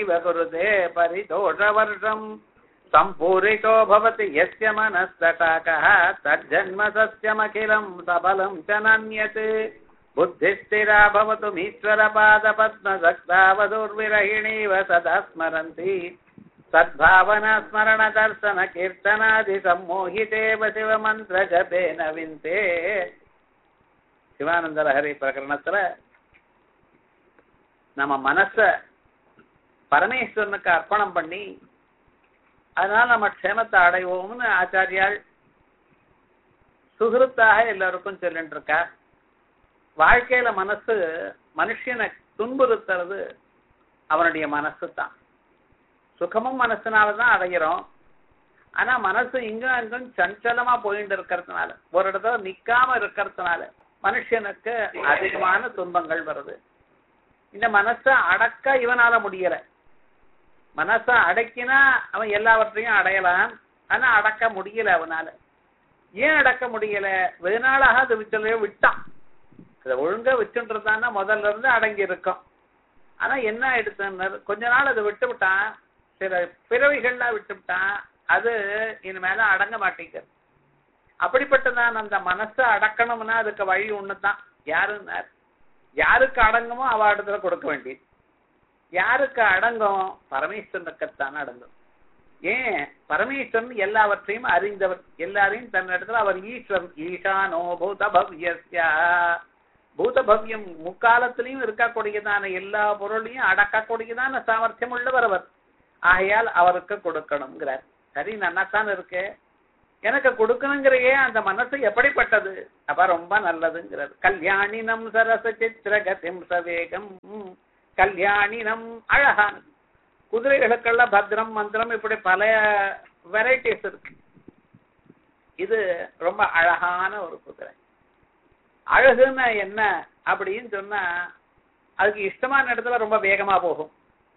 நைவ குருதே பரிதோஷவர்ஷம் सम्पूरितो भवति यस्य मनस्तटाकः तज्जन्म सस्यमखिलम् सबलम् च नान्यत् बुद्धिस्थिरा भवतुमीश्वरपादपद्मसक्तावधुर्विरहिणीव सदा स्मरन्ति सद्भावना स्मरणदर्शन कीर्तनादि सम्मोहितेव शिवमन्त्रजपेन विन्ते சிவானந்தர ஹரி பிரகரணத்துல நம்ம மனச பரமேஸ்வரனுக்கு அர்ப்பணம் பண்ணி அதனால நம்ம க்ஷேமத்தை அடைவோம்னு ஆச்சாரியால் சுகிருத்தாக எல்லாருக்கும் சொல்லிட்டு இருக்கா வாழ்க்கையில மனசு மனுஷனை துன்புறுத்துறது அவனுடைய மனசு தான் சுகமும் மனசுனாலதான் அடைகிறோம் ஆனா மனசு இங்கும் அங்கும் சஞ்சலமா போயிட்டு இருக்கிறதுனால ஒரு இடத்துல நிக்காம இருக்கிறதுனால மனுஷனுக்கு அதிகமான துன்பங்கள் வருது இந்த மனசை அடக்க இவனால முடியல மனசை அடக்கினா அவன் எல்லாவற்றையும் அடையலாம் ஆனா அடக்க முடியல அவனால ஏன் அடக்க முடியல வெகுநாளாக அது விச்சலையோ விட்டான் அதை ஒழுங்கா வச்சுன்றதான்னா முதல்ல இருந்து அடங்கி இருக்கும் ஆனா என்ன எடுத்துன்னு கொஞ்ச நாள் அதை விட்டு விட்டான் சில பிறவிகள்லாம் விட்டு விட்டான் அது இனிமேல அடங்க மாட்டேங்குது அப்படிப்பட்டதான் அந்த மனசை அடக்கணும்னா அதுக்கு வழி ஒண்ணுதான் யாருன்னார் யாருக்கு அடங்குமோ அவ இடத்துல கொடுக்க வேண்டியது யாருக்கு அடங்கும் பரமேஸ்வரனுக்குத்தான் அடங்கும் ஏன் பரமேஸ்வரன் எல்லாவற்றையும் அறிந்தவர் எல்லாரையும் தன்னிடத்துல அவர் ஈஸ்வரன் ஈசானோ பூத பவ்யஸ்யா பூத பவ்யம் முக்காலத்திலையும் இருக்கக்கூடியதான எல்லா பொருளையும் அடக்கக்கூடியதான சாமர்த்தியம் உள்ளவர் அவர் ஆகையால் அவருக்கு கொடுக்கணுங்கிறார் சரி நன்னாத்தான் இருக்கு எனக்கு கொடுக்கணுங்கிறையே அந்த மனசு எப்படிப்பட்டது அப்ப ரொம்ப நல்லதுங்கிறது கல்யாணினம் சரச சித்திரகதிம் சவேகம் கல்யாணினம் அழகான குதிரைகளுக்கெல்லாம் பத்ரம் மந்திரம் இப்படி பல வெரைட்டிஸ் இருக்கு இது ரொம்ப அழகான ஒரு குதிரை அழகுன்னா என்ன அப்படின்னு சொன்னா அதுக்கு இஷ்டமான இடத்துல ரொம்ப வேகமா போகும்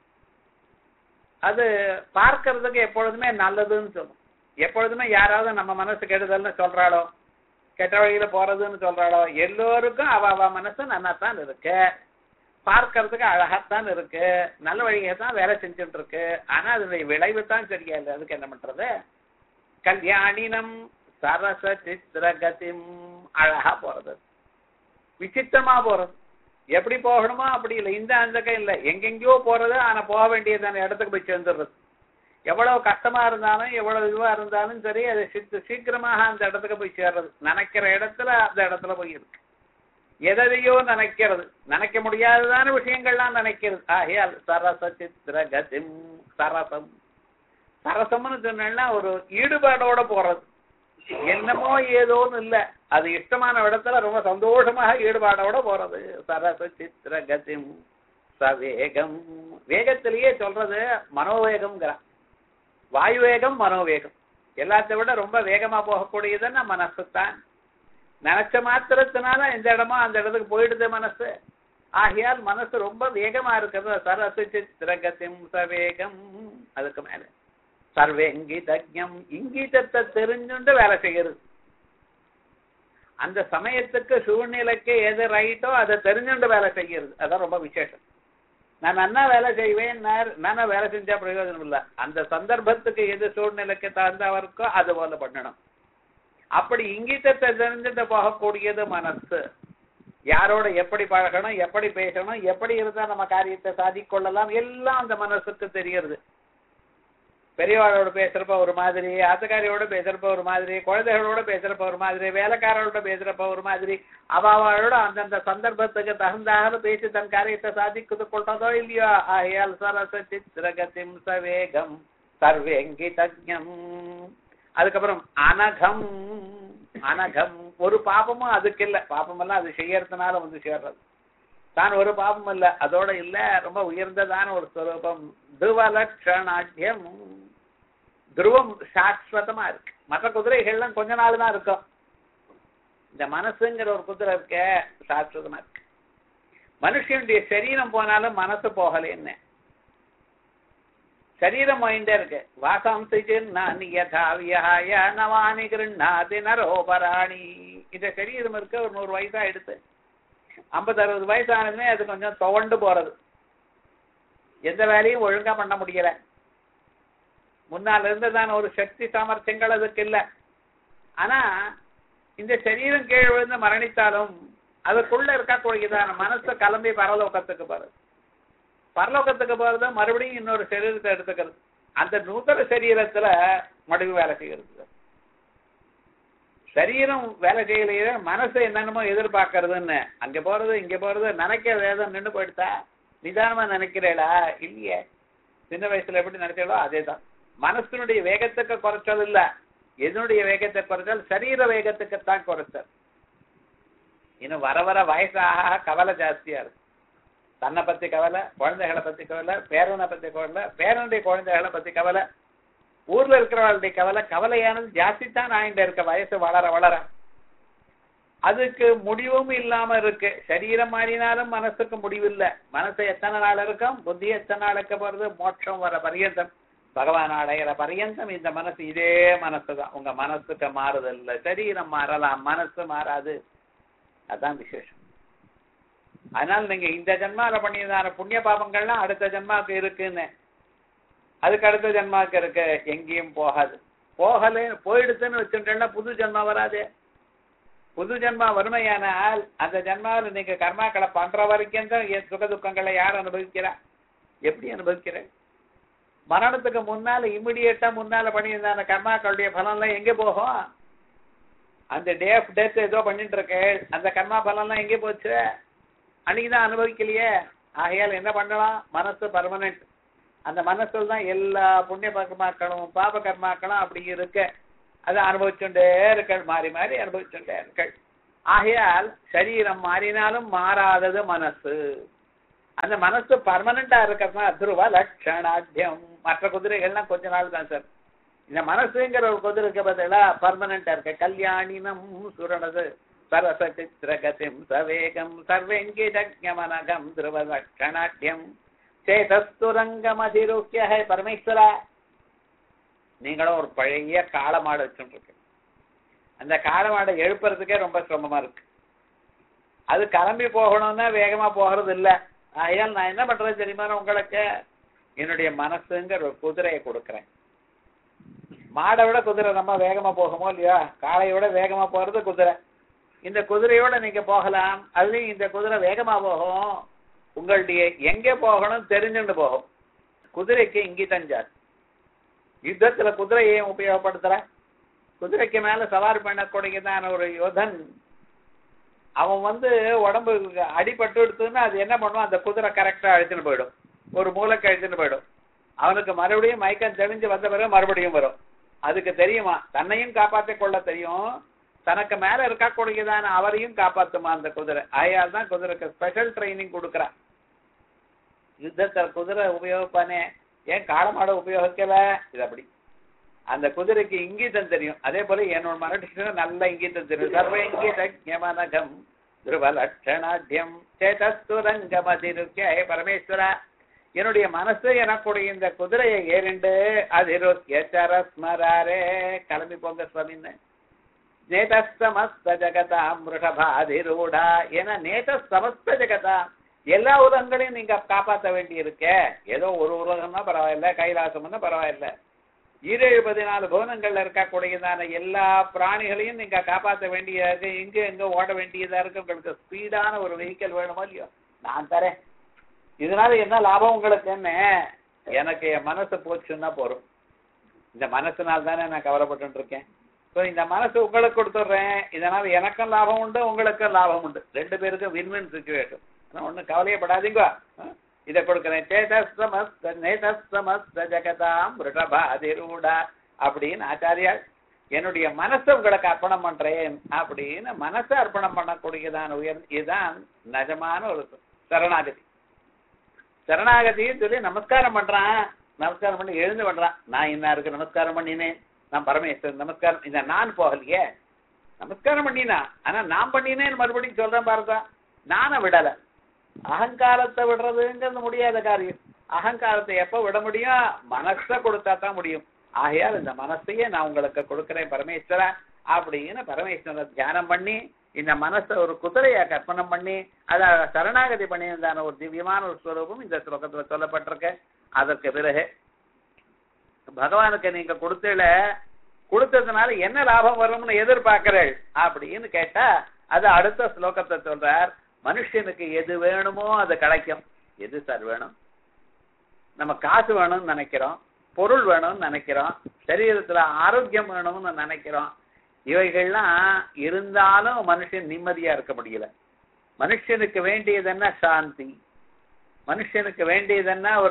அது பார்க்கறதுக்கு எப்பொழுதுமே நல்லதுன்னு சொல்லும் எப்பொழுதுமே யாராவது நம்ம மனசு கெடுதல்னு சொல்றாளோ கெட்ட வழியில போறதுன்னு சொல்றாளோ எல்லோருக்கும் அவ அவ மனசு நன்னாத்தான் இருக்கு பார்க்கறதுக்கு அழகாத்தான் இருக்கு நல்ல வழியை தான் வேலை செஞ்சுட்டு இருக்கு ஆனா அதனுடைய விளைவு தான் சரியா இல்லை அதுக்கு என்ன பண்றது கல்யாணினம் சரச சித்திரகதிம் அழகா போறது விசித்திரமா போறது எப்படி போகணுமோ அப்படி இல்லை இந்த அந்தக்கம் இல்லை எங்கெங்கயோ போறது ஆனா போக வேண்டியதான இடத்துக்கு போய் சேர்ந்துடுறது எவ்வளவு கஷ்டமா இருந்தாலும் எவ்வளவு இதுவா இருந்தாலும் சரி அது சித்து சீக்கிரமாக அந்த இடத்துக்கு போய் சேர்றது நினைக்கிற இடத்துல அந்த இடத்துல போய் இருக்கு எதையோ நினைக்கிறது நினைக்க முடியாததான விஷயங்கள்லாம் நினைக்கிறது ஆகையால் சரச சித்திர கதிம் சரசம் சரசம்னு சொன்னா ஒரு ஈடுபாடோட போறது என்னமோ ஏதோன்னு இல்ல அது இஷ்டமான இடத்துல ரொம்ப சந்தோஷமாக ஈடுபாடோட போறது சரச சித்திர கதிம் சவேகம் வேகத்திலேயே சொல்றது மனோவேகம்ங்கிறான் வாயுவேகம் மனோவேகம் எல்லாத்தை விட ரொம்ப வேகமா போகக்கூடியதுன்னா மனசு தான் நினைச்ச மாத்திரத்தினால இந்த இடமா அந்த இடத்துக்கு போயிடுது மனசு ஆகையால் மனசு ரொம்ப வேகமா இருக்கிறது சரசு சித்திரகத்திம் சவேகம் அதுக்கு மேல சர்வேங்கிதஜம் இங்கீதத்தை தெரிஞ்சுண்டு வேலை செய்யறது அந்த சமயத்துக்கு சூழ்நிலைக்கு எது ரைட்டோ அதை தெரிஞ்சுண்டு வேலை செய்யறது அதான் ரொம்ப விசேஷம் நான் அண்ணா வேலை செய்வேன் நானா வேலை செஞ்சா பிரயோஜனம் இல்லை அந்த சந்தர்ப்பத்துக்கு எது சூழ்நிலைக்கு தகுந்தவருக்கோ அது போல பண்ணணும் அப்படி இங்கிதத்தை தெரிஞ்சுட்டு போகக்கூடியது மனசு யாரோட எப்படி பழகணும் எப்படி பேசணும் எப்படி இருந்தா நம்ம காரியத்தை சாதிக்கொள்ளலாம் எல்லாம் அந்த மனசுக்கு தெரியறது பெரியவாளோட பேசுறப்ப ஒரு மாதிரி ஆத்துக்காரியோட பேசுறப்ப ஒரு மாதிரி குழந்தைகளோட பேசுறப்ப ஒரு மாதிரி வேலைக்காரோட பேசுறப்ப ஒரு மாதிரி அவாவோட அந்தந்த சந்தர்ப்பத்துக்கு தகுந்தாக பேசி தன் காரியத்தை சாதிக்குது கொள்றதோ இல்லையோ ஆயால் சரச சித்திரகதிம் சவேகம் சர்வேங்கி தஜம் அதுக்கப்புறம் அனகம் அனகம் ஒரு பாபமும் அதுக்கு இல்ல பாபம் எல்லாம் அது செய்யறதுனால வந்து சேர்றது தான் ஒரு பாபம் இல்ல அதோட இல்ல ரொம்ப உயர்ந்ததான ஒரு ஸ்வரூபம் துவலட்சணாட்யம் துருவம் சாஸ்வதமா இருக்கு மற்ற குதிரைகள்லாம் கொஞ்ச நாள் தான் இருக்கும் இந்த மனசுங்கிற ஒரு குதிரை இருக்க சாஸ்வதமா இருக்கு மனுஷனுடைய சரீரம் போனாலும் மனசு போகல என்ன சரீரம் வாய்ந்தே இருக்கு வாசாம்சிஜின்னானி யதாவியாய நவானி கிருண்ணாதி நரோபராணி இந்த சரீரம் இருக்க ஒரு நூறு வயசா எடுத்து ஐம்பது அறுபது வயசு ஆனதுமே அது கொஞ்சம் துவண்டு போறது எந்த வேலையும் ஒழுங்கா பண்ண முடியல முன்னால இருந்ததான ஒரு சக்தி சாமர்த்தியங்கள் அதுக்கு இல்ல ஆனா இந்த சரீரம் கீழ் விழுந்து மரணித்தாலும் அதுக்குள்ள இருக்கக்கூடியதான மனசு கிளம்பி பரலோகத்துக்கு போறது பரலோகத்துக்கு போறது மறுபடியும் இன்னொரு சரீரத்தை எடுத்துக்கிறது அந்த நூத்தன சரீரத்துல மறுபடியும் வேலை செய்கிறது சரீரம் வேலை செய்யலையே மனசு என்னென்னமோ எதிர்பார்க்கறதுன்னு அங்க போறது இங்க போறது நினைக்க வேதம் நின்று போயிடுதா நிதானமா நினைக்கிறேளா இல்லையே சின்ன வயசுல எப்படி நினைச்சாலோ அதேதான் மனசனுடைய வேகத்துக்கு குறைச்சல் இல்ல எதனுடைய வேகத்தை குறைச்சல் சரீர வேகத்துக்குத்தான் குறைச்சல் இன்னும் வர வர வயசாக கவலை ஜாஸ்தியா இருக்கு தன்னை பத்தி கவலை குழந்தைகளை பத்தி கவலை பேரனை பத்தி கவலை பேரனுடைய குழந்தைகளை பத்தி கவலை ஊர்ல இருக்கிறவர்களுடைய கவலை கவலையானது ஜாஸ்தி தான் ஆயிட்டு இருக்க வயசு வளர வளர அதுக்கு முடிவும் இல்லாம இருக்கு சரீரம் மாறினாலும் மனசுக்கு முடிவு இல்ல மனசு எத்தனை நாள் இருக்கும் புத்தி எத்தனை நாள் இருக்க போறது மோட்சம் வர பரியந்தம் பகவான் அடையிற பரியந்தம் இந்த மனசு இதே மனசுதான் உங்க மனசுக்கு மாறுதல் இல்ல சரீரம் மாறலாம் மனசு மாறாது அதான் விசேஷம் அதனால நீங்க இந்த ஜென்மால பண்ணியதான புண்ணிய பாபங்கள்லாம் அடுத்த ஜென்மாவுக்கு இருக்குன்னு அதுக்கு அடுத்த ஜென்மாவுக்கு இருக்கு எங்கேயும் போகாது போகல போயிடுத்துன்னு வச்சுட்டேன்னா புது ஜென்மா வராதே புது ஜென்மா வறுமையானால் அந்த ஜென்மாவில் நீங்க கர்மாக்களை பண்ற வரைக்கும் தான் என் சுக துக்கங்களை யார் அனுபவிக்கிறா எப்படி அனுபவிக்கிற மரணத்துக்கு முன்னால இமிடியேட்டா முன்னால பண்ணியிருந்தான கர்மாக்களுடைய பலன்லாம் எங்க போகும் அந்த டே ஆஃப் டெத் ஏதோ பண்ணிட்டு இருக்க அந்த கர்மா பலன்லாம் எங்கே போச்சு அன்னைக்கு தான் அனுபவிக்கலையே ஆகையால் என்ன பண்ணலாம் மனசு பர்மனன்ட் அந்த மனசுல தான் எல்லா புண்ணிய கர்மாக்களும் பாப கர்மாக்களும் அப்படி இருக்கு அதை அனுபவிச்சுட்டே இருக்க மாறி மாறி அனுபவிச்சுட்டே இருக்க ஆகையால் சரீரம் மாறினாலும் மாறாதது மனசு அந்த மனசு பர்மனண்டா இருக்கிறதுனா துருவ லட்சணாத்தியம் மற்ற குதிரைகள்லாம் கொஞ்ச நாள் தான் சார் இந்த மனசுங்கிற ஒரு குதிரைக்கு பதிலா பர்மனண்டா இருக்க கல்யாணினம் சுரணது சரச சித்திரகதிம் சவேகம் சர்வெங்கிதமனகம் துருவ லட்சணாத்தியம் சேதஸ்துரங்கமதிருக்கிய ஹே பரமேஸ்வரா நீங்களும் ஒரு பழைய காளை மாடு வச்சுட்டு அந்த காளை மாடை எழுப்புறதுக்கே ரொம்ப சிரமமா இருக்கு அது கிளம்பி போகணும்னா வேகமா போகிறது இல்ல ஆகையால் நான் என்ன பண்றது தெரியுமா உங்களுக்கு என்னுடைய மனசுங்கிற ஒரு குதிரையை கொடுக்குறேன் மாடை விட குதிரை நம்ம வேகமா போகுமோ இல்லையா காளையை விட வேகமா போறது குதிரை இந்த குதிரையோட நீங்க போகலாம் அதுலயும் இந்த குதிரை வேகமா போகும் உங்களுடைய எங்க போகணும் தெரிஞ்சுட்டு போகும் குதிரைக்கு இங்கிதம் ஜாஸ்தி யுத்தத்துல குதிரையை உபயோகப்படுத்துற குதிரைக்கு மேல சவாரி பண்ணக்கூடியதான ஒரு யோதன் அவன் வந்து உடம்பு அடிபட்டு எடுத்துன்னா அது என்ன பண்ணுவான் அந்த குதிரை கரெக்டா அழிச்சுன்னு போயிடும் ஒரு மூளைக்கு அழிச்சுன்னு போயிடும் அவனுக்கு மறுபடியும் மயக்கம் தெளிஞ்சு வந்த பிறகு மறுபடியும் வரும் அதுக்கு தெரியுமா தன்னையும் காப்பாற்றிக் கொள்ள தெரியும் தனக்கு மேல இருக்கக்கூடியதான அவரையும் காப்பாத்துமா அந்த குதிரை ஆயால் தான் குதிரைக்கு ஸ்பெஷல் ட்ரைனிங் கொடுக்குறான் யுத்தத்தில் குதிரை உபயோகிப்பானே ஏன் காளமாட உபயோகிக்கல இது அப்படி அந்த குதிரைக்கு இங்கீதம் தெரியும் அதே போல என்னோட மரட்டிக்கு நல்ல இங்கீதம் தெரியும் சர்வ இங்கீதம் துருவ லட்சணாத்தியம் சேதஸ்துரங்கமதிருக்கே பரமேஸ்வரா என்னுடைய மனசு எனக்குடைய இந்த குதிரையை ஏறிண்டு அதிருத்யரஸ்மராரே கிளம்பி போங்க சுவாமின்னு நேதஸ்தமஸ்த ஜகதாம் ரிஷபாதிரூடா ஏன்னா நேத சமஸ்த ஜெகதா எல்லா உலகங்களையும் நீங்க காப்பாற்ற வேண்டி இருக்க ஏதோ ஒரு உலகம்னா பரவாயில்ல கைலாசம்னா பரவாயில்ல ஈரேழு பதினாலு புவனங்கள்ல இருக்கக்கூடியதான எல்லா பிராணிகளையும் நீங்க காப்பாற்ற வேண்டியது எங்க எங்க ஓட வேண்டியதா இருக்கு உங்களுக்கு ஸ்பீடான ஒரு வெஹிக்கல் வேணுமோ இல்லையோ நான் தரேன் இதனால என்ன லாபம் உங்களுக்கு என்ன எனக்கு என் மனசு போச்சுன்னா போறோம் இந்த மனசுனால தானே நான் கவலைப்பட்டு இருக்கேன் ஸோ இந்த மனசு உங்களுக்கு கொடுத்துட்றேன் இதனால எனக்கும் லாபம் உண்டு உங்களுக்கும் லாபம் உண்டு ரெண்டு பேருக்கும் வின்வின் சுச்சுவேஷன் ஒன்றும் கவலையப்படாதீங்க இதை கொடுக்குறேன் சேதஸ்தமஸ்த நேதஸ்தமஸ்த ஜெகதாம் ரிஷபாதிரூடா அப்படின்னு ஆச்சாரியால் என்னுடைய மனசை உங்களுக்கு அர்ப்பணம் பண்றேன் அப்படின்னு மனசை அர்ப்பணம் பண்ணக்கூடியதான உயர் இதுதான் நிஜமான ஒரு சரணாகதி சரணாகதின்னு சொல்லி நமஸ்காரம் பண்றான் நமஸ்காரம் பண்ணி எழுந்து பண்றான் நான் இன்னாருக்கு நமஸ்காரம் பண்ணினேன் நான் பரமேஸ்வரன் நமஸ்காரம் இந்த நான் போகலையே நமஸ்காரம் பண்ணினா ஆனா நான் பண்ணினேன்னு மறுபடியும் சொல்றேன் பாருதா நானை விடல அகங்காரத்தை விடுறதுங்கிறது முடியாத காரியம் அகங்காரத்தை எப்ப விட முடியும் மனசை கொடுத்தா தான் முடியும் ஆகையால் இந்த மனசையே நான் உங்களுக்கு கொடுக்கிறேன் பரமேஸ்வரா அப்படின்னு பரமேஸ்வரனை தியானம் பண்ணி இந்த மனசை ஒரு குதிரையா கற்பனை பண்ணி அத சரணாகதி பண்ணியிருந்தான ஒரு திவ்யமான ஒரு ஸ்வரூபம் இந்த ஸ்லோகத்துல சொல்லப்பட்டிருக்கு அதற்கு பிறகு பகவானுக்கு நீங்க கொடுத்தல கொடுத்ததுனால என்ன லாபம் வரும்னு எதிர்பார்க்கிறேள் அப்படின்னு கேட்டா அது அடுத்த ஸ்லோகத்தை சொல்றார் மனுஷனுக்கு எது வேணுமோ அது கிடைக்கும் எது சார் வேணும் நம்ம காசு வேணும்னு நினைக்கிறோம் பொருள் வேணும்னு நினைக்கிறோம் சரீரத்துல ஆரோக்கியம் வேணும்னு நினைக்கிறோம் இவைகள்லாம் இருந்தாலும் மனுஷன் நிம்மதியா இருக்க முடியல மனுஷனுக்கு வேண்டியது என்ன சாந்தி மனுஷனுக்கு வேண்டியது என்ன ஒரு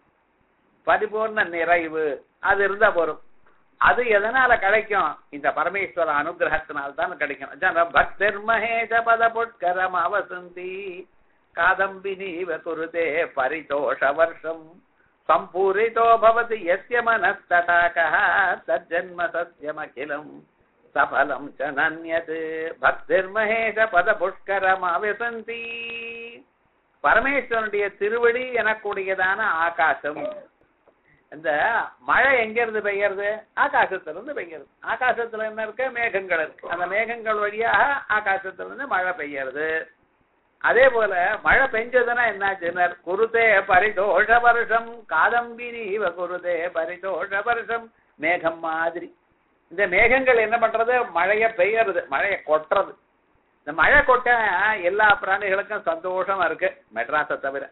பரிபூர்ண நிறைவு அது இருந்தா போரும் அது எதனால கிடைக்கும் இந்த பரமேஸ்வர அனுகிரகத்தினால் தான் கிடைக்கும் ஜன பக்தர் மகேஷ பத புட்கரம் அவசந்தி காதம்பினீவ குருதே பரிதோஷ வருஷம் சம்பூரிதோ பவதி யஸ்ய மனஸ்தடாகः தஜ்ஜன்ம சத்யமகிலம் சபலம் ச நன்யத் பக்திர் மகேஷ பத புஷ்கரம் அவசந்தி பரமேஸ்வரனுடைய திருவடி எனக்கூடியதான ஆகாசம் இந்த மழை எங்க இருந்து பெய்யறது ஆகாசத்துல இருந்து பெய்யறது ஆகாசத்துல என்ன இருக்கு மேகங்கள் இருக்கு அந்த மேகங்கள் வழியாக ஆகாசத்துல இருந்து மழை பெய்யறது அதே போல மழை பெஞ்சதுன்னா என்னாச்சுன்னா குருதே பரிதோஷ வருஷம் காதம்பினி இவ குருதே பரிதோஷ வருஷம் மேகம் மாதிரி இந்த மேகங்கள் என்ன பண்றது மழைய பெய்யறது மழைய கொட்டுறது இந்த மழை கொட்ட எல்லா பிராணிகளுக்கும் சந்தோஷமா இருக்கு மெட்ராஸை தவிர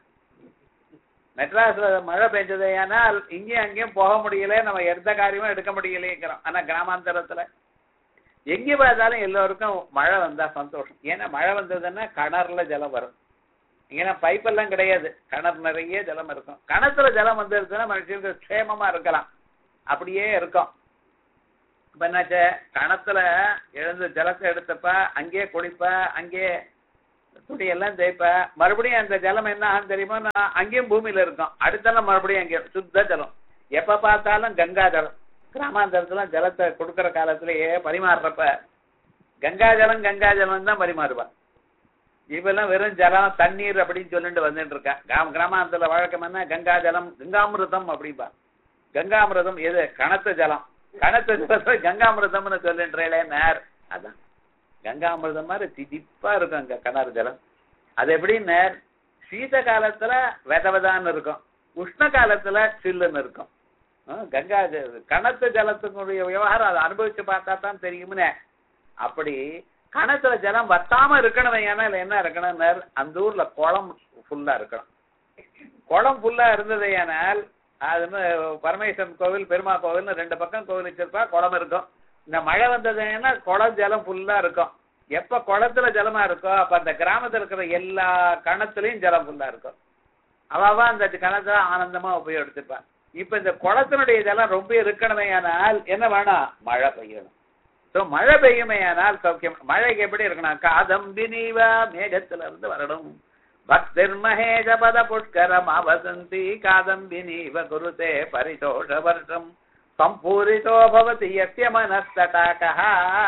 மெட்ராஸ்ல மழை பெஞ்சது ஏனால் இங்கேயும் அங்கேயும் போக முடியல நம்ம எந்த காரியமும் எடுக்க முடியலைங்கிறோம் ஆனா கிராமாந்தரத்துல எங்க பார்த்தாலும் எல்லோருக்கும் மழை வந்தா சந்தோஷம் ஏன்னா மழை வந்ததுன்னா கிணறுல ஜலம் வரும் இங்கன்னா பைப்பெல்லாம் கிடையாது கிணறு நிறைய ஜலம் இருக்கும் கிணத்துல ஜலம் வந்துருச்சுன்னா மனுஷனுக்கு க்ஷேமமா இருக்கலாம் அப்படியே இருக்கும் இப்ப என்னாச்சு கணத்துல எழுந்து ஜலத்தை எடுத்தப்ப அங்கேயே குளிப்ப அங்கேயே துணியெல்லாம் தேய்ப்ப மறுபடியும் அந்த ஜலம் என்ன ஆகும் தெரியுமா நான் அங்கேயும் பூமியில இருக்கும் அடுத்தெல்லாம் மறுபடியும் அங்கே சுத்த ஜலம் எப்ப பார்த்தாலும் கங்கா ஜலம் கிராமாந்தரத்துல ஜலத்தை கொடுக்கிற காலத்திலேயே பரிமாறுறப்ப கங்கா ஜலம் கங்கா ஜலம் தான் பரிமாறுவா இப்பெல்லாம் வெறும் ஜலம் தண்ணீர் அப்படின்னு சொல்லிட்டு வந்துட்டு இருக்கா கிராம கிராமாந்தரத்துல வழக்கம் என்ன கங்கா ஜலம் கங்காமிருதம் அப்படிம்பா கங்காமிருதம் எது கணத்து ஜலம் கணத்து ஜலத்தை கங்காமிருதம்னு சொல்லின்றே நேர் அதான் கங்காமிருதம் மாதிரி திதிப்பா இருக்கும் அங்க கிணறு ஜலம் அது எப்படி நேர் சீத காலத்துல வெதவதான்னு இருக்கும் உஷ்ண காலத்துல சில்லுன்னு இருக்கும் ஆஹ் கங்கா ஜ- கணத்து ஜலத்தினுடைய விவகாரம் அதை அனுபவிச்சு பார்த்தா தான் தெரியும்னே அப்படி கணத்துல ஜலம் வத்தாம இருக்கணும் ஏன்னா என்ன இருக்கணும் நேர் அந்த ஊர்ல குளம் ஃபுல்லா இருக்கணும் குளம் ஃபுல்லா இருந்தது ஏனால் அது வந்து பரமேஸ்வரன் கோவில் பெருமா கோவில்னு ரெண்டு பக்கம் கோவில் வச்சிருப்பா குளம் இருக்கும் இந்த மழை வந்ததுன்னா குளம் ஜலம் ஃபுல்லா இருக்கும் எப்ப குளத்துல ஜலமா இருக்கோ அப்ப அந்த கிராமத்துல இருக்கிற எல்லா கணத்துலயும் ஜலம் ஃபுல்லா இருக்கும் அவாவா அந்த கணத்துல ஆனந்தமா உபயோகிச்சிருப்பா இப்ப இந்த குளத்தினுடைய ஜலம் ரொம்ப இருக்கணுமே ஆனால் என்ன வேணும் மழை பெய்யணும் சோ மழை பெய்யுமே ஆனால் சௌக்கியம் மழைக்கு எப்படி இருக்கணும் காதம்பினீவா மேகத்துல இருந்து வரணும் பக்திர் மகேஜ பத புஷ்கரம் அவசந்தி காதம்பினீவ குருதே பரிதோஷ வருஷம் சம்பூரிதோ பவதி யஸ்ய மனஸ்தடாகः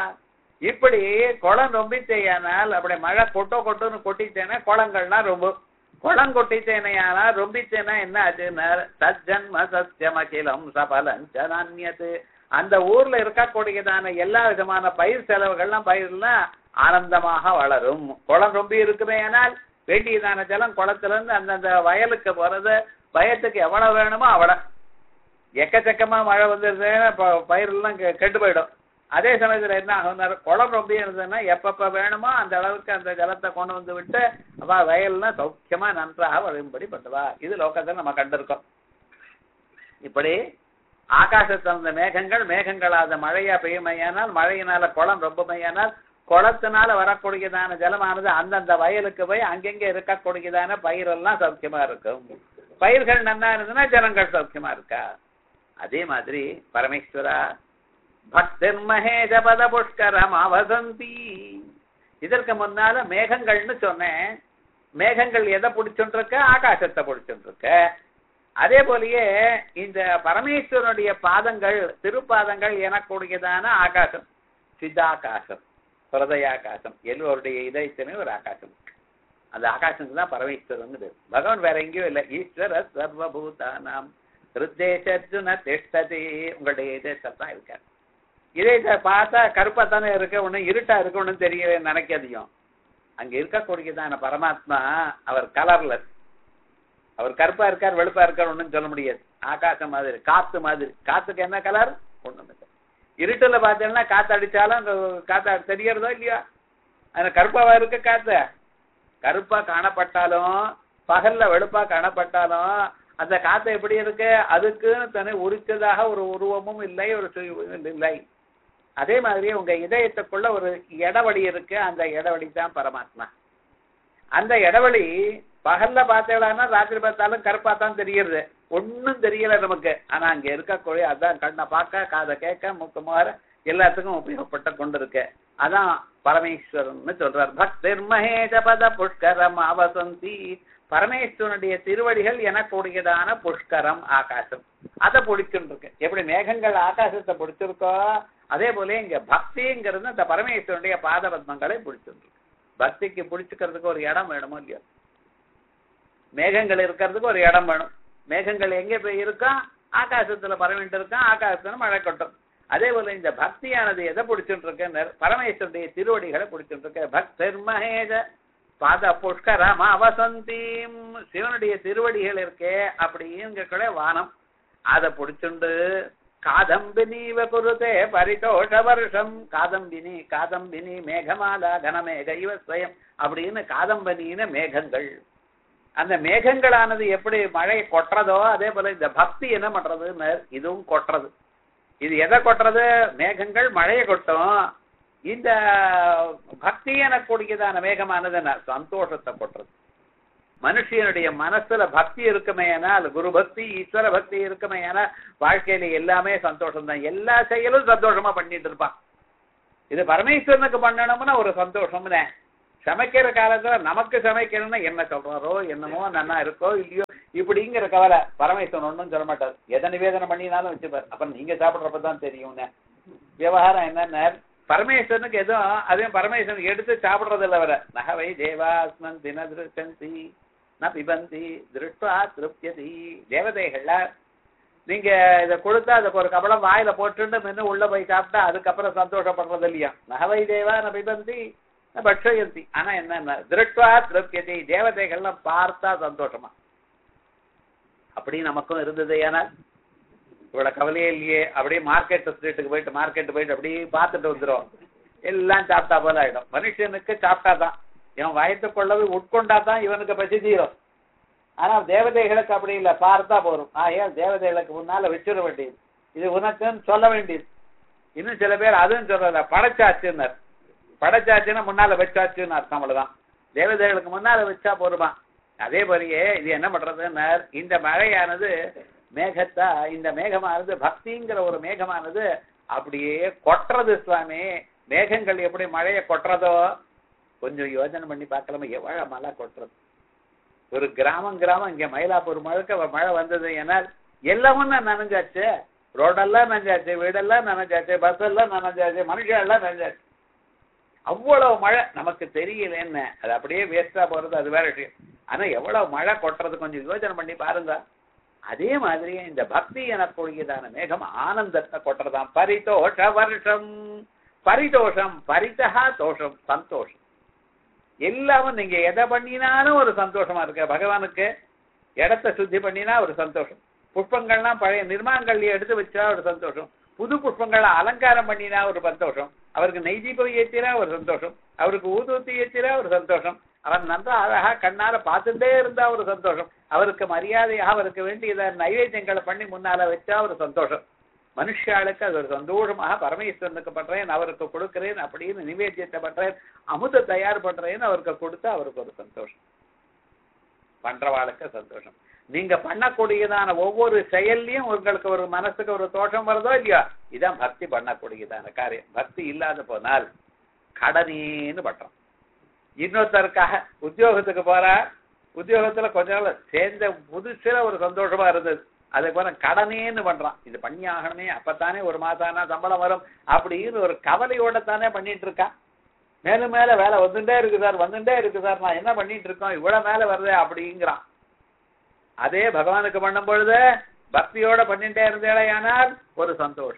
இப்படி குளம் ரொம்பித்தேயானால் அப்படி மழை கொட்டோ கொட்டோன்னு கொட்டித்தேன்னா குளங்கள்லாம் ரொம்ப குளம் கொட்டித்தேனையானா ரொம்பித்தேனா என்ன ஆச்சுன்னா சஜ்ஜன்ம சத்தியம் அகிலம் சபலஞ்ச நானியது அந்த ஊர்ல இருக்கக்கூடியதான எல்லா விதமான பயிர் செலவுகள்லாம் பயிர்லாம் ஆனந்தமாக வளரும் குளம் ரொம்ப இருக்குமே ஆனால் வேண்டியதான ஜலம் குளத்துல இருந்து அந்தந்த வயலுக்கு போறது வயத்துக்கு எவ்வளவு வேணுமோ அவ்வளவு எக்கச்சக்கமா மழை வந்துருதுன்னா ப- பயிரெல்லாம் கெ- கெட்டு போயிடும் அதே சமயத்துல என்ன ஆகும் குளம் ரொம்ப இருந்ததுன்னா எப்பப்ப வேணுமோ அந்த அளவுக்கு அந்த ஜலத்தை கொண்டு வந்து விட்டு அவ வயல்லாம் சௌக்கியமா நன்றாக வரும்படி பண்ணுவா இது லோகத்துல நம்ம கண்டிருக்கோம் இப்படி ஆகாசத்தில் அந்த மேகங்கள் மேகங்களாத மழையா பெய்யுமையானால் மழையினால குளம் ரொம்பமையானால் குளத்தினால வரக்கூடியதான ஜலமானது அந்தந்த வயலுக்கு போய் அங்கங்க இருக்கக்கூடியதான பயிரெல்லாம் சௌக்கியமா இருக்கும் பயிர்கள் நன்னா இருந்ததுன்னா ஜனங்கள் சௌக்கியமா இருக்கா அதே மாதிரி பரமேஸ்வரா பக்தர் மகேஜ பத புஷ்கரம் அவசந்தி இதற்கு முன்னால மேகங்கள்னு சொன்னேன் மேகங்கள் எதை பிடிச்சுட்டு ஆகாசத்தை பிடிச்சுட்டு அதே போலயே இந்த பரமேஸ்வரனுடைய பாதங்கள் திருப்பாதங்கள் எனக்கூடியதான ஆகாசம் சித்தாகாசம் ஹிருதயாகாசம் எல்லோருடைய இதயத்திலே ஒரு ஆகாசம் அந்த ஆகாசத்துக்கு தான் பரமேஸ்வரன் பேர் பகவான் வேற எங்கேயும் இல்லை ஈஸ்வர சர்வபூதானாம் ஹிருத்தேஷர்ஜுன திஷ்டதி உங்களுடைய இதயத்தில் தான் இருக்கார் இதயத்தை பார்த்தா கருப்பா தானே இருக்கு ஒன்னும் இருட்டா இருக்கு ஒன்னும் தெரியல நினைக்காதியும் அங்க இருக்கக்கூடியதான பரமாத்மா அவர் கலர்லெஸ் அவர் கருப்பா இருக்கார் வெளுப்பா இருக்கார் ஒண்ணும் சொல்ல முடியாது ஆகாசம் மாதிரி காத்து மாதிரி காத்துக்கு என்ன கலர் ஒண்ணும் இல்லை இருட்டுல பார்த்தீங்கன்னா காத்து அடிச்சாலும் அந்த காத்து தெரியறதோ இல்லையா அந்த கருப்பாவா இருக்க காத்து கருப்பா காணப்பட்டாலும் பகல்ல வெளுப்பா காணப்பட்டாலும் அந்த காத்து எப்படி இருக்கு அதுக்கு தன்னை உரிச்சதாக ஒரு உருவமும் இல்லை ஒரு சுயமும் இல்லை அதே மாதிரி உங்க இதயத்துக்குள்ள ஒரு இடவழி இருக்கு அந்த இடவழி தான் பரமாத்மா அந்த இடவழி பகல்ல பார்த்தீங்கன்னா ராத்திரி பார்த்தாலும் கருப்பா தான் தெரியுது ஒண்ணும் தெரியல நமக்கு ஆனா அங்க இருக்கக்கூடிய அதான் கண்ணை பார்க்க காதை கேட்க மூக்கு மாற எல்லாத்துக்கும் உபயோகப்பட்டு கொண்டிருக்கு அதான் பரமேஸ்வரன் சொல்றார் பக்திர் மகேஷ பத புஷ்கரம் அவசந்தி பரமேஸ்வரனுடைய திருவடிகள் எனக்கூடியதான புஷ்கரம் ஆகாசம் அதை பிடிச்சுட்டு இருக்கு எப்படி மேகங்கள் ஆகாசத்தை பிடிச்சிருக்கோ அதே போல இங்க பக்திங்கிறது அந்த பரமேஸ்வரனுடைய பாத பத்மங்களை பிடிச்சிருக்கு பக்திக்கு பிடிச்சுக்கிறதுக்கு ஒரு இடம் வேணுமோ இல்லையோ மேகங்கள் இருக்கிறதுக்கு ஒரு இடம் வேணும் மேகங்கள் எங்க போய் இருக்கா ஆகாசத்துல பரவிட்டு இருக்கா ஆகாசத்துல மழை கொட்டும் அதே போல இந்த பக்தியானது எதை பிடிச்சிட்டு இருக்கு பரமேஸ்வருடைய திருவடிகளை பிடிச்சிட்டு இருக்கு பக்தர் மகேஜ பாத புஷ்கரம் அவசந்தீம் சிவனுடைய திருவடிகள் இருக்கே அப்படிங்கிற வானம் அதை பிடிச்சுண்டு காதம்பினீவ குருதே பரிதோஷ வருஷம் காதம்பினி காதம்பினி மேகமாலா கனமேக இவ ஸ்வயம் அப்படின்னு காதம்பனின மேகங்கள் அந்த மேகங்களானது எப்படி மழை கொட்டுறதோ அதே போல இந்த பக்தி என்ன பண்றதுன்னு இதுவும் கொட்டுறது இது எதை கொட்டுறது மேகங்கள் மழையை கொட்டும் இந்த பக்தி எனக்கூடியதான மேகமானது என்ன சந்தோஷத்தை கொட்டுறது மனுஷனுடைய மனசுல பக்தி இருக்குமேனால் குரு பக்தி ஈஸ்வர பக்தி இருக்குமேனால் வாழ்க்கையில எல்லாமே சந்தோஷம் தான் எல்லா செயலும் சந்தோஷமா பண்ணிட்டு இருப்பான் இது பரமேஸ்வரனுக்கு பண்ணணும்னா ஒரு சந்தோஷம்னே சமைக்கிற காலத்துல நமக்கு சமைக்கணும்னா என்ன சொல்றாரோ என்னமோ நன்னா இருக்கோ இல்லையோ இப்படிங்கிற கவலை பரமேஸ்வரன் ஒன்றும் சொல்ல மாட்டார் எதை நிவேதனம் பண்ணினாலும் வச்சுப்பார் அப்ப நீங்க சாப்பிடுறப்ப தான் தெரியும்னு விவகாரம் என்னன்னா பரமேஸ்வரனுக்கு எதுவும் அதையும் பரமேஸ்வரன் எடுத்து சாப்பிடுறது இல்ல வர நகவை தேவாஸ்மன் தினதிருச்சந்தி ந பிபந்தி திருஷ்டா திருப்தியதி தேவதைகள்ல நீங்க இதை கொடுத்தா அதுக்கு ஒரு கபலம் வாயில போட்டுட்டு மென்னு உள்ள போய் சாப்பிட்டா அதுக்கப்புறம் சந்தோஷப்படுறது இல்லையா நகவை தேவா ந பிபந்தி பட்சயந்தி ஆனா என்ன திருஷ்டா திருப்தியதி தேவதைகள்லாம் பார்த்தா சந்தோஷமா அப்படி நமக்கும் இருந்தது ஏன்னா இவ்வளவு கவலையே இல்லையே அப்படியே மார்க்கெட் ஸ்ட்ரீட்டுக்கு போயிட்டு மார்க்கெட் போயிட்டு அப்படியே பார்த்துட்டு வந்துடும் எல்லாம் சாப்பிட்டா போல ஆயிடும் மனுஷனுக்கு சாப்பிட்டா தான் இவன் வயத்துக்குள்ளது உட்கொண்டா தான் இவனுக்கு பசி தீரும் ஆனா தேவதைகளுக்கு அப்படி இல்லை பார்த்தா போறோம் ஆ ஏன் தேவதைகளுக்கு முன்னால வச்சிட வேண்டியது இது உனக்குன்னு சொல்ல வேண்டியது இன்னும் சில பேர் அதுவும் சொல்றதில்ல படைச்சாச்சுன்னார் படைச்சாச்சுன்னா முன்னால வச்சாச்சுன்னு அர்த்தம் அவ்வளவுதான் தேவதைகளுக்கு முன்னால வச்சா போருமா அதே மாதிரியே இது என்ன பண்றதுன்னா இந்த மழையானது மேகத்தா இந்த மேகமானது பக்திங்கிற ஒரு மேகமானது அப்படியே கொட்டுறது சுவாமி மேகங்கள் எப்படி மழையை கொட்டுறதோ கொஞ்சம் யோசனை பண்ணி பார்க்கலாமா எவ்வளவு மழை கொட்டுறது ஒரு கிராமம் கிராமம் இங்க மயிலாப்பூர் முழுக்க மழை வந்தது ஏன்னா எல்லாமும் தான் நனைஞ்சாச்சு ரோடெல்லாம் நனைஞ்சாச்சு வீடெல்லாம் நனைஞ்சாச்சு பஸ் எல்லாம் நனைஞ்சாச்சு மனுஷன் எல்லாம் நனைஞ்சாச்சு அவ்வளவு மழை நமக்கு தெரியல என்ன அது அப்படியே வேஸ்டா போறது அது வேற விஷயம் ஆனா எவ்வளவு மழை கொட்டுறது கொஞ்சம் யோசனை பண்ணி பாருங்க அதே மாதிரியே இந்த பக்தி எனக்கூடியதான மேகம் ஆனந்தத்தை கொட்டுறதாம் பரிதோஷ வருஷம் பரிதோஷம் பரிதா தோஷம் சந்தோஷம் எல்லாமும் நீங்க எதை பண்ணினாலும் ஒரு சந்தோஷமா இருக்கு பகவானுக்கு இடத்த சுத்தி பண்ணினா ஒரு சந்தோஷம் புஷ்பங்கள்லாம் பழைய நிர்மாங்கல்ய எடுத்து வச்சா ஒரு சந்தோஷம் புது புஷ்பங்களை அலங்காரம் பண்ணினா ஒரு சந்தோஷம் அவருக்கு நெய்தீபம் ஏற்றினா ஒரு சந்தோஷம் அவருக்கு ஊதுவத்தி ஏற்றினா ஒரு சந்தோஷம் அவன் நன்றா அழகா கண்ணால பார்த்துட்டே இருந்தா ஒரு சந்தோஷம் அவருக்கு மரியாதையாக அவருக்கு வேண்டியத நைவேத்தியங்களை பண்ணி முன்னால வச்சா ஒரு சந்தோஷம் மனுஷாளுக்கு அது ஒரு சந்தோஷமாக பரமேஸ்வரனுக்கு பண்றேன் அவருக்கு கொடுக்கிறேன் அப்படின்னு நிவேத்தியத்தை பண்றேன் அமுத தயார் பண்றேன்னு அவருக்கு கொடுத்தா அவருக்கு ஒரு சந்தோஷம் பண்றவாளுக்கு சந்தோஷம் நீங்க பண்ணக்கூடியதான ஒவ்வொரு செயல்லையும் உங்களுக்கு ஒரு மனசுக்கு ஒரு தோஷம் வருதோ இல்லையா இதான் பக்தி பண்ணக்கூடியதான காரியம் பக்தி இல்லாத போனால் கடனேன்னு பண்றோம் இன்னொருத்தருக்காக உத்தியோகத்துக்கு போறா உத்தியோகத்துல கொஞ்ச நாள் சேர்ந்த புதுசுல ஒரு சந்தோஷமா இருந்தது அதுக்கு போல கடனேன்னு பண்றான் இது பண்ணி ஆகணுமே அப்பத்தானே ஒரு மாசம் ஆனா சம்பளம் வரும் அப்படின்னு ஒரு கவலையோட தானே பண்ணிட்டு இருக்கான் மேலும் மேல வேலை வந்துட்டே இருக்கு சார் வந்துட்டே இருக்கு சார் நான் என்ன பண்ணிட்டு இருக்கோம் இவ்வளவு மேல வருதே அப்படிங்கிறான் அதே பகவானுக்கு பண்ணும் பொழுது பக்தியோட பண்ணிட்டே இருந்தேடையானால் ஒரு சந்தோஷம்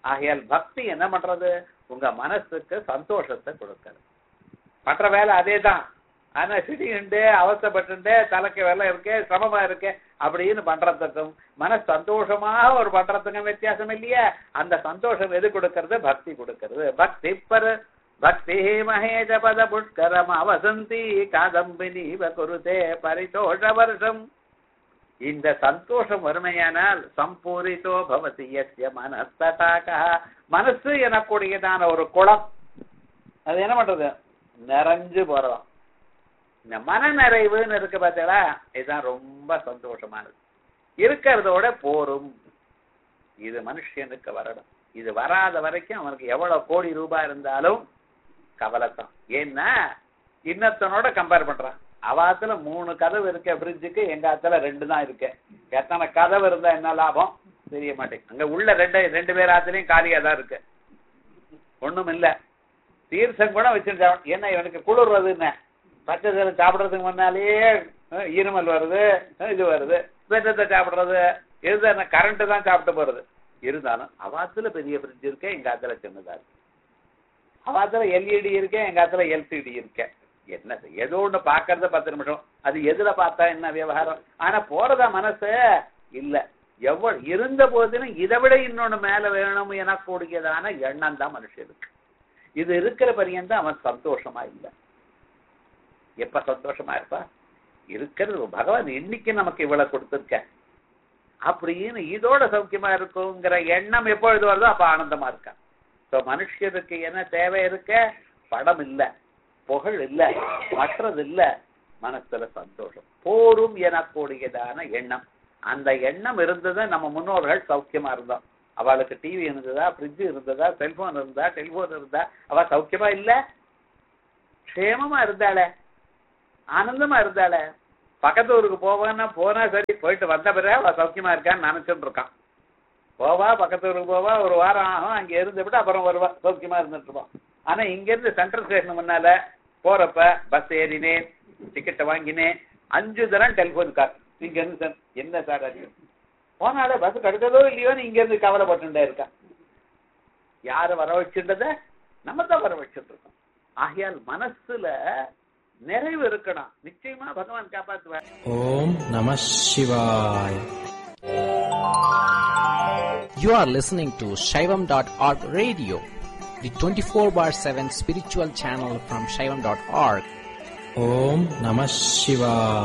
ஆகையால் பக்தி என்ன பண்றது உங்க மனசுக்கு சந்தோஷத்தை கொடுக்கிறது மற்ற வேலை அதே தான் ஆனா சிடிண்டு அவசப்பட்டு தலைக்கு வேலை இருக்கு சிரமமா இருக்கு அப்படின்னு பண்றதுக்கும் மன சந்தோஷமாக ஒரு பண்றதுக்கும் வித்தியாசம் இல்லையா அந்த சந்தோஷம் எது கொடுக்கறது பக்தி கொடுக்கறது பக்தி பர பக்தி மகேஜ பத புஷ்கரம் அவசந்தி காதம்பினீவ குருதே பரிதோஷ வருஷம் இந்த சந்தோஷம் வறுமையானால் சம்பூரித்தோ பவதி எஸ்ய மனஸ்தடாக மனசு எனக்கூடியதான ஒரு குளம் அது என்ன பண்றது நிறைஞ்சு போறதாம் இந்த மன நிறைவுன்னு இருக்கு பார்த்தீங்களா இதுதான் ரொம்ப சந்தோஷமானது இருக்கிறதோட போரும் இது மனுஷனுக்கு வரணும் இது வராத வரைக்கும் அவனுக்கு எவ்வளவு கோடி ரூபாய் இருந்தாலும் கவலைத்தான் ஏன்னா இன்னத்தனோட கம்பேர் பண்றான் அவாத்துல மூணு கதவு இருக்க ஃப்ரிட்ஜுக்கு எங்க ஆத்துல ரெண்டு தான் இருக்கு எத்தனை கதவு இருந்தா என்ன லாபம் தெரிய மாட்டேங்குது அங்க உள்ள ரெண்டு ரெண்டு பேர் ஆத்துலயும் காலியா தான் இருக்கு ஒண்ணும் இல்ல தீர்த்தம் கூட வச்சிருந்தா என்ன இவனுக்கு குளிர்றது என்ன பச்சை தீரம் சாப்பிடுறதுக்கு முன்னாலேயே அஹ், இருமல் வருது அஹ், இது வருது வெத்தத்தை சாப்பிடுறது எது கரண்ட் தான் சாப்பிட்டு போறது இருந்தாலும் அவாத்துல பெரிய ஃப்ரிட்ஜ் இருக்கு எங்க ஆத்துல சின்னதா இருக்கு அவாத்துல எல்இடி இருக்கேன் எங்க ஆத்துல எல்சிடி இருக்கேன் என்ன செய்ய? ஏதோ ஒண்ணு பாக்குறது பத்து நிமிஷம் அது எதுல பார்த்தா என்ன விவகாரம் ஆனா போறதா மனசு இல்ல எவ்வளவு இருந்த போதிலும் இதை விட இன்னொன்னு மேல வேணும் என கூடியதான எண்ணம் தான் மனுஷனுக்கு இது இருக்கிற பரியந்தான் அவன் சந்தோஷமா இல்ல எப்ப சந்தோஷமா இருப்பா இருக்கிறது பகவான் இன்னைக்கு நமக்கு இவ்வளவு கொடுத்திருக்க அப்படின்னு இதோட சௌக்கியமா இருக்குங்கிற எண்ணம் எப்பொழுது வருதோ அப்ப ஆனந்தமா இருக்கா சோ மனுஷருக்கு என்ன தேவை இருக்க படம் இல்ல புகழ் இல்ல மற்றது இல்ல மனசுல சந்தோஷம் போரும் எனக்கூடியதான எண்ணம் அந்த எண்ணம் இருந்தது நம்ம முன்னோர்கள் சௌக்கியமா இருந்தோம் அவளுக்கு டிவி இருந்ததா ஃப்ரிட்ஜ் இருந்ததா செல்போன் இருந்தா டெலிபோன் இருந்தா அவ சௌக்கியமா இல்ல க்ஷேமமா இருந்தாளே ஆனந்தமா இருந்தாளே பக்கத்து ஊருக்கு போவான்னா போனா சரி போயிட்டு வந்த பிறகு அவ சௌக்கியமா இருக்கான்னு நினைச்சுட்டு இருக்கான் போவா பக்கத்து ஊருக்கு போவா ஒரு வாரம் ஆகும் அங்க இருந்து விட்டு அப்புறம் வருவா சௌக்கியமா இருந்துட்டு இருப்பான் ஆனா இங்க இருந்து சென்ட்ரல் ஸ்டேஷன் முன்னால போறப்ப பஸ் ஏறினேன் டிக்கெட்டை வாங்கினேன் அஞ்சு தரம் டெலிபோன் கார் இங்க இருந்து சார் என்ன சார் அது போனாலே பஸ் கிடைச்சதோ இல்லையோன்னு இங்க இருந்து கவலைப்பட்டுட்டே இருக்கா யாரு வர வச்சுட்டத நம்ம தான் வர வச்சுட்டு இருக்கோம் ஆகையால் மனசுல நிறைவு இருக்கணும் நிச்சயமா பகவான் காப்பாத்துவார் ஓம் நம சிவாய் You are listening to Shaivam.org radio, the 24 bar 7 spiritual channel from Shaivam.org. ஓம் நம சிவாய்